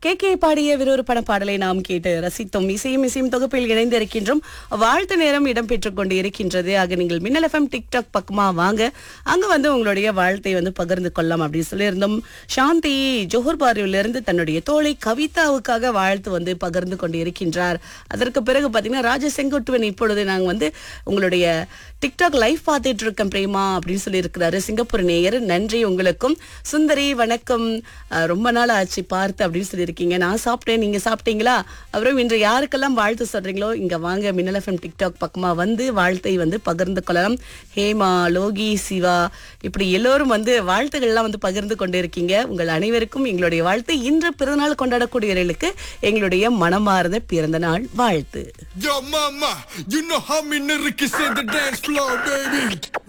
K K பாடிய விறுவிறு பட பாடலை நாம் கேட்டு ரசித்தோம் இசையும் இசையும் தொகுப்பில் இணைந்து இருக்கின்றோம் வாழ்த்து நேரம் இடம்பெற்றுக் கொண்டு இருக்கின்றது ஆக நீங்கள் மின்னல் எஃப்எம் டிக்டாக் பக்கமா வாங்க அங்க வந்து உங்களுடைய வாழ்த்தை வந்து பகிர்ந்து கொள்ளலாம் அப்படின்னு சொல்லியிருந்தோம் சாந்தி ஜோஹர் பாரியிலிருந்து தன்னுடைய தோழி கவிதாவுக்காக வாழ்த்து வந்து பகிர்ந்து கொண்டு இருக்கின்றார் அதற்கு பிறகு பாத்தீங்கன்னா ராஜ செங்கோட்டுவன் இப்பொழுது நாங்க வந்து உங்களுடைய டிக்டாக் லைவ் பார்த்துட்டு இருக்கேன் பிரேமா அப்படின்னு சொல்லி இருக்கிறாரு சிங்கப்பூர் நேயர் நன்றி உங்களுக்கும் சுந்தரி வணக்கம் அஹ், ரொம்ப நாள் ஆச்சு பார்த்து அப்படின்னு சொல்லியிருக்கீங்க நான் சாப்பிட்டேன் நீங்க சாப்பிட்டீங்களா அப்புறம் இன்று யாருக்கெல்லாம் வாழ்த்து சொல்றீங்களோ இங்க வாங்க மின்னல் எஃப்எம் டிக்டாக் பக்கமா வந்து வாழ்த்தை வந்து பகிர்ந்து கொள்ளலாம் ஹேமா லோகி சிவா இப்படி எல்லோரும் வந்து வாழ்த்துக்கள்லாம் வந்து பகிர்ந்து கொண்டு இருக்கீங்க உங்கள் அனைவருக்கும் எங்களுடைய வாழ்த்து இன்று பிறந்தநாள் கொண்டாடக்கூடியவர்களுக்கு எங்களுடைய மனமார்ந்த பிறந்த நாள் வாழ்த்து Yo, mama, you know how me niggas in the dance floor, baby.